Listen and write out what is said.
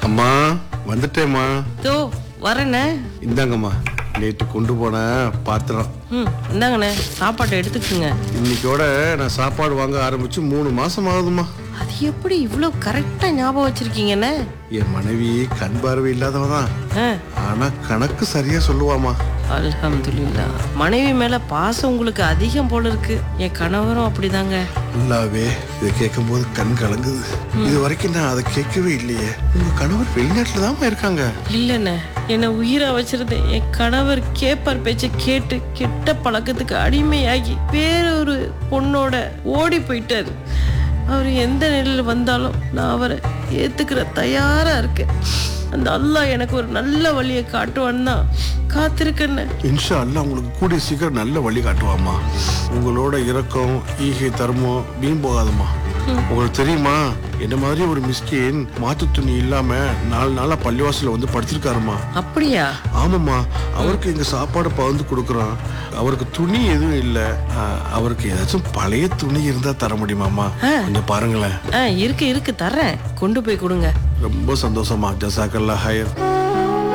அம்மா வந்துட்டேம்மா தோ வரேண்ணே இந்தாங்கம்மா நேற்று கொண்டு போன பாத்திரம் ம் இந்தாங்கண்ணே சாப்பாட்டை எடுத்துக்குங்க இன்னைக்கோட நான் சாப்பாடு வாங்க ஆரம்பிச்சு மூணு மாசம் ஆகுதும்மா அது எப்படி இவ்வளோ கரெக்டாக ஞாபகம் வச்சிருக்கீங்கண்ணே என் மனைவி கண் பார்வை இல்லாதவ தான் ஆ ஆனா கணக்கு சரியா சொல்லுவாமா அல்ஹம்துலில்லா மனைவி மேல பாசம் உங்களுக்கு அதிகம் போல இருக்கு என் கணவரும் அப்படிதாங்க நல்லாவே இதை கேட்கும் போது கண் கலங்குது இது வரைக்கும் நான் அதை கேட்கவே இல்லையே உங்க கணவர் வெளிநாட்டுல தான் இருக்காங்க இல்லைண்ணே என்னை உயிரா வச்சிருந்தேன் என் கணவர் கேப்பார் பேச்சை கேட்டு கெட்ட பழக்கத்துக்கு அடிமையாகி வேறொரு பொண்ணோட ஓடி போயிட்டாரு அவர் எந்த நிலையில் வந்தாலும் நான் அவரை ஏத்துக்கிற தயாரா இருக்கேன் அந்த அல்லாஹ் எனக்கு ஒரு நல்ல வழியை காட்டுவான்னு தான் காத்திருக்கேன்னு இன்ஷா அல்லாஹ் உங்களுக்கு கூடிய சீக்கிரம் நல்ல வழி காட்டுவாமா உங்களோட இரக்கம் ஈகை தர்மம் வீண் போகாதம்மா உங்களுக்கு தெரியுமா என்ன மாதிரி ஒரு மிஸ்கின் மாத்து துணி இல்லாம நாலு நாளா பள்ளிவாசல்ல வந்து படுத்திருக்காருமா அப்படியா ஆமாம்மா அவருக்கு இங்க சாப்பாடு பகிர்ந்து கொடுக்குறோம் அவருக்கு துணி எதுவும் இல்ல ஆ, அவருக்கு ஏதாச்சும் பழைய துணி இருந்தா தர முடியுமாமா கொஞ்சம் பாருங்களேன் ஆ இருக்கு இருக்கு தர்றேன் கொண்டு போய் கொடுங்க ரொம்ப சந்தோஷமா ஜசாக்கல்லா ஹயர்